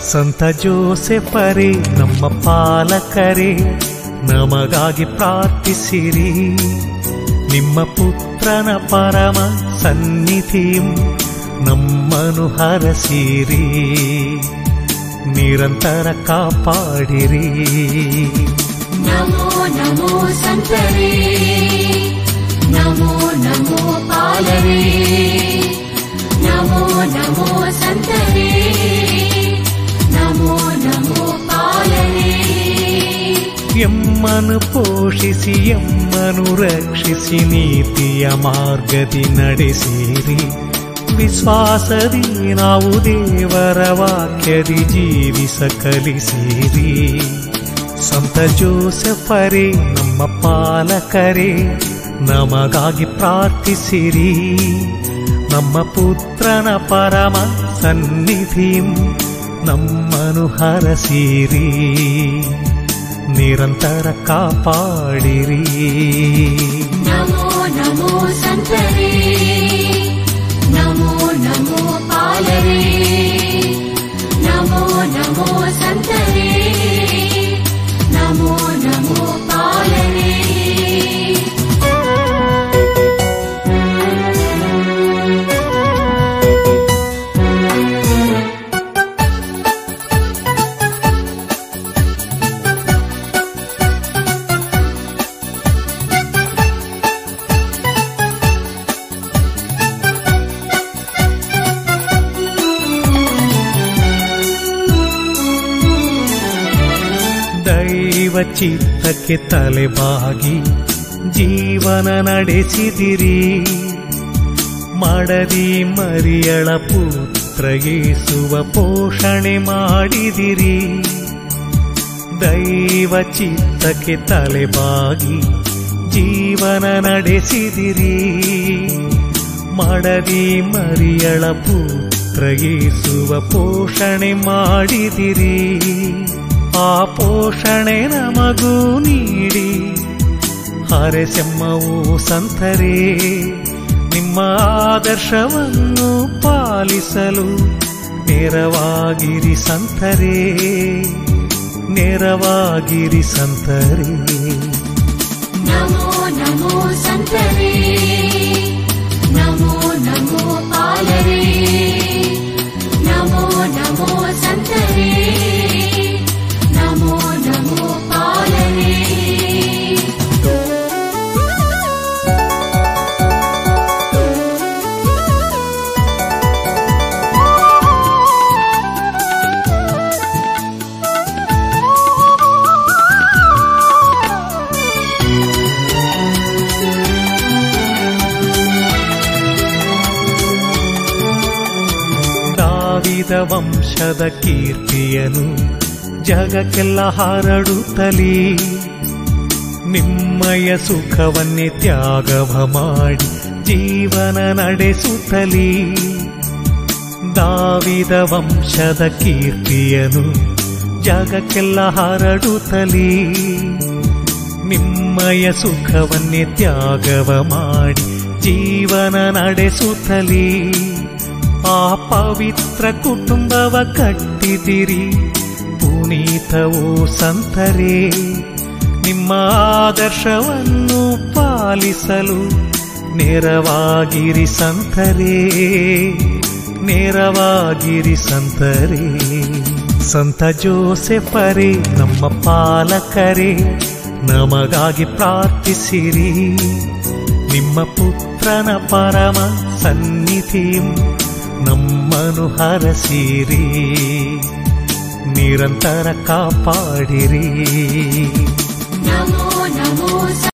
ಸಂತ ಜೋಸೆಫರೇ ನಮ್ಮ ಪಾಲಕರೇ ನಮಗಾಗಿ ಪ್ರಾರ್ಥಿಸಿರಿ ನಿಮ್ಮ ಪುತ್ರನ ಪರಮ ಸನ್ನಿಧಿಯು ನಮ್ಮನು ಹರಸಿರಿ ನಿರಂತರ ಕಾಪಾಡಿರಿ ನಮೋ ನಮೋ ಸಂತರೇ ನಮೋ ನಮೋ ಪಾಲರೇ ನಮೋ ನಮೋ ಸಂತರೇ ನಮೋ ನಮೋ ಪಾಲರೇ ಎಮ್ಮನು ಪೋಷಿಸಿ ಎಮ್ಮನು ರಕ್ಷಿಸಿ ನೀತಿಯ ಮಾರ್ಗದಿ ನಡೆಸಿರಿ ವಿಶ್ವಾಸದಿ ನಾವು ದೇವರ ವಾಕ್ಯದಿ ಜೀವಿಸ ಕಲಿಸಿರಿ ಸಂತ ಜೋಸೆಫರೇ ನಮ್ಮ ಪಾಲಕರೇ ನಮಗಾಗಿ ಪ್ರಾರ್ಥಿಸಿರಿ ನಮ್ಮ ಪುತ್ರನ ಪರಮ ಸನ್ನಿಧಿಯು ನಮ್ಮನು ಹರಸಿರಿ ನಿರಂತರ ಕಾಪಾಡಿರಿ ನಮೋ ನಮೋ ಸಂತರೇ ನಮೋ ನಮೋ ಪಾಲರೇ ನಮೋ ನಮೋ ಸಂತರೇ ನಮೋ ನಮೋ ಪಾಲರೇ ದೈವ ಚಿತ್ತಕ್ಕೆ ತಲೆಬಾಗಿ ಜೀವನ ನಡೆಸಿದಿರಿ ಮಡದಿ ಮರಿಯಳ ಪುತ್ರ ಯೇಸುವ ಪೋಷಣೆ ಮಾಡಿದಿರಿ ದೈವ ಚಿತ್ತಕ್ಕೆ ತಲೆಬಾಗಿ ಜೀವನ ನಡೆಸಿದಿರಿ ಮಡದಿ ಮರಿಯಳ ಪುತ್ರ ಯೇಸುವ ಪೋಷಣೆ ಮಾಡಿದಿರಿ ಆ ಪೋಷಣೆ ನಮಗೂ ನೀಡಿ ಹರೆಸೆಮ್ಮವು ಸಂತರೇ ನಿಮ್ಮ ಆದರ್ಶವನ್ನು ಪಾಲಿಸಲು ನೆರವಾಗಿರಿ ಸಂತರೇ ನೆರವಾಗಿರಿ ಸಂತರೇ ನಮೋ ನಮೋ ಸಂತರೇ ನಮೋ ನಮೋ ಪಾಲರೇ ನಮೋ ನಮೋ ಸಂತರೇ ನಮೋ ನಮೋ ಪಾಲರೇ ದಾವಿದ ವಂಶದ ಕೀರ್ತಿಯನು ಜಗಕ್ಕೆಲ್ಲ ಹರಡುತ್ತಲೀ ನಿಮ್ಮಯ ಸುಖವನ್ನೇ ತ್ಯಾಗವ ಮಾಡಿ ಜೀವನ ನಡೆಸುತ್ತಲೀ ದಾವಿದ ವಂಶದ ಕೀರ್ತಿಯನು ಜಗಕ್ಕೆಲ್ಲ ಹರಡುತ್ತಲೀ ನಿಮ್ಮಯ ಸುಖವನ್ನೇ ತ್ಯಾಗವ ಮಾಡಿ ಜೀವನ ನಡೆಸುತ್ತಲೀ ಆ ಪವಿತ್ರ ಕುಟುಂಬವ ಕಟ್ಟಿದಿರಿ ಪುನೀತವೋ ಸಂತರೇ ನಿಮ್ಮ ಆದರ್ಶವನ್ನು ಪಾಲಿಸಲು ನೇರವಾಗಿರಿ ಸಂತರೇ ನೇರವಾಗಿರಿ ಸಂತರೇ ಸಂತ ಜೋಸೆಫರೇ ನಮ್ಮ ಪಾಲಕರೇ ನಮಗಾಗಿ ಪ್ರಾರ್ಥಿಸಿರಿ ನಿಮ್ಮ ಪುತ್ರನ ಪರಮ ಸನ್ನಿಧಿಯು ನಮ್ಮನು ಹರಸಿರಿ ನಿರಂತರ ಕಾಪಾಡಿರಿ ನಮೋ ನಮೋ